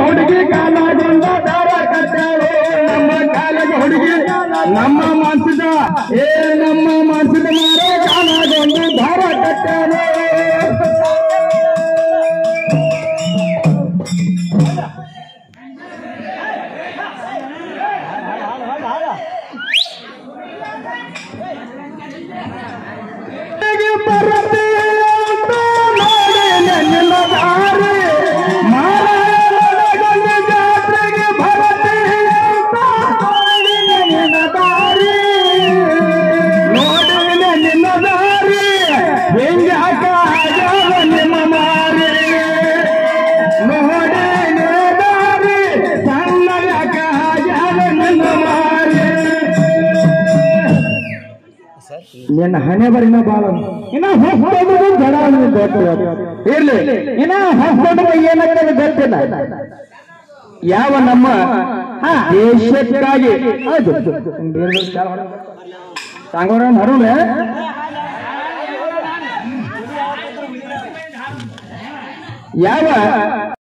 ಹುಡುಗಿ ಕಾಲಾಗೊಂಡ ದಾರ ಕಟ್ಟಾಳು ನಮ್ಮ ಕಾಲಗ ಹುಡುಗಿ ನಮ್ಮ ಮಾನಸಿಕ ಏ ನಮ್ಮ ಮಾನಸಿಕ ಮಾರ ಕಾಲಾಗೊಂಡು ದಾರ ಕಟ್ಟಾಳು ಬರತಿ ಅಂತ ನೋಡಿ ನಿನ್ನ ದಾರಿ ಮಾರಾಯಣಗೊಂಡ ಜಾತ್ರೆಗೆ ಬರತಿ ಅಂತ ನೋಡಿ ನಿನ್ನ ದಾರಿ ನೋಡಿ ನಿನ್ನ ದಾರಿ ಹೆಂಗಾಕ ಆಗ್ಯಾವ ನಿಮ್ಮ ಮಾರಿ ನೋಡಿ ನಿನ್ನ ದಾರಿ ಸಣ್ಣಗಾಕ ಆಗ್ಯಾವ ನಿಮ್ಮ ಮಾರಿ ನಿನ್ನ ಹಣೆ ಬರಿನ ಬಾಳ ಇನ್ನ ಹೊಸದು ಜಡ ಇರ್ಲಿ ಇನ್ನ ಹೊಸದು ಏನಾಗ್ತದೆ ಗೊತ್ತಿಲ್ಲ ಯಾವ ನಮ್ಮ ದೇಶಕ್ಕಾಗಿ ಸಾಂಗೋರ ಹರುಣ ಯಾವ